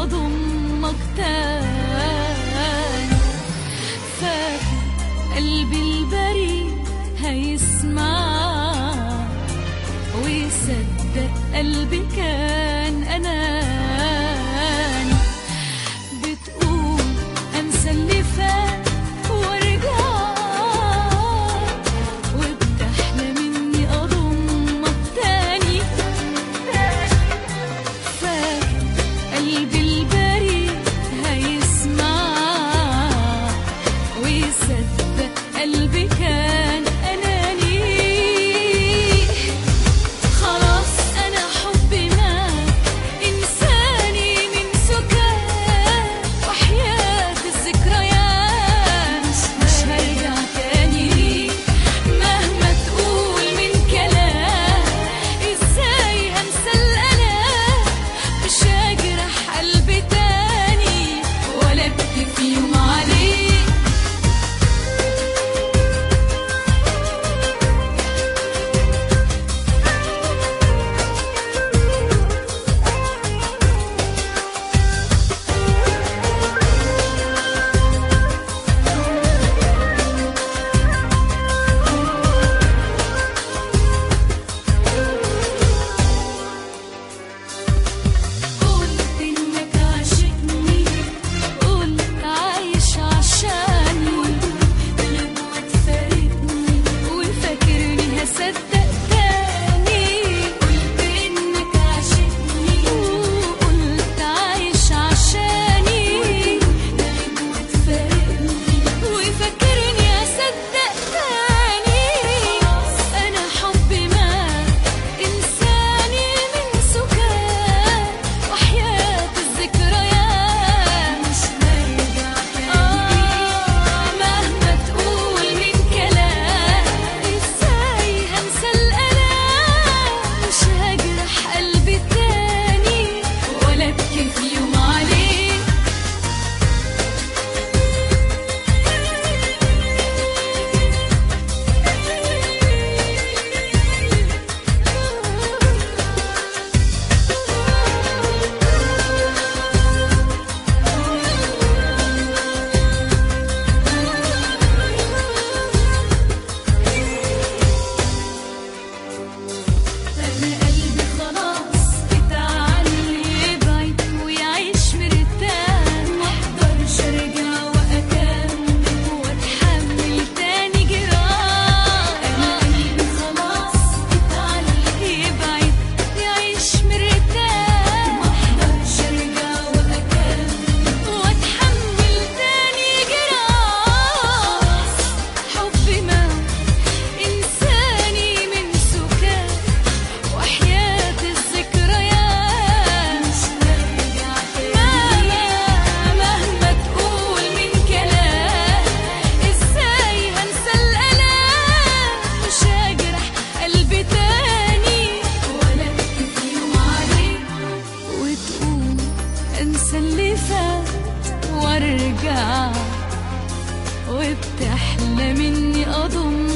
أضمك تاني فاكر قلبي البريء هيسمع ويصدق قلبي كان أناني بتقول أنسى اللي فات وارجع وبتحلم إني أضمك تاني فاكر قلبي البريء هيسمع ويصدق قلبي كان أناني خلاص أنا حبي مات إنساني من سكات وحياة الذكريات مش هرجع تاني مهما تقول من كلام إزاي هنسى الألام مش هجرح قلبي تاني ولا أبكي في يوم عليك قلت إنك عاشقني قلت عايش عشاني لما تفارقني وفاكرني هصدق تاني قلت إنك عاشقني وقلت عايش عشاني لما تفارقني وفاكرني هصدق تاني أنا حبي مات إنساني من سكات وحياة الذكريات مش هرجع آه مهما تقول من كلام إزاي هنسى الألام مش هجرح قلبي تاني ولا أبكي في يوم عليك أنا قلبي خلاص اتعلم يبعد ويعيش مرتاح مقدرش أرجع وأكمل وأتحمل تاني جراح أنا قلبي خلاص اتعلم يبعد يعيش مرتاح مقدرش أرجع وأكمل وأتحمل تاني جراح حبي ما إنساني من سكات وحياة الذكريات مش هرجع مهما مهما تقول من كلام ازاي هنسى الألام مش هجرح قلبي تاني ولا أبكي في يوم عليك وتقول انسى اللي فات وارجع وبتحلم اني اضم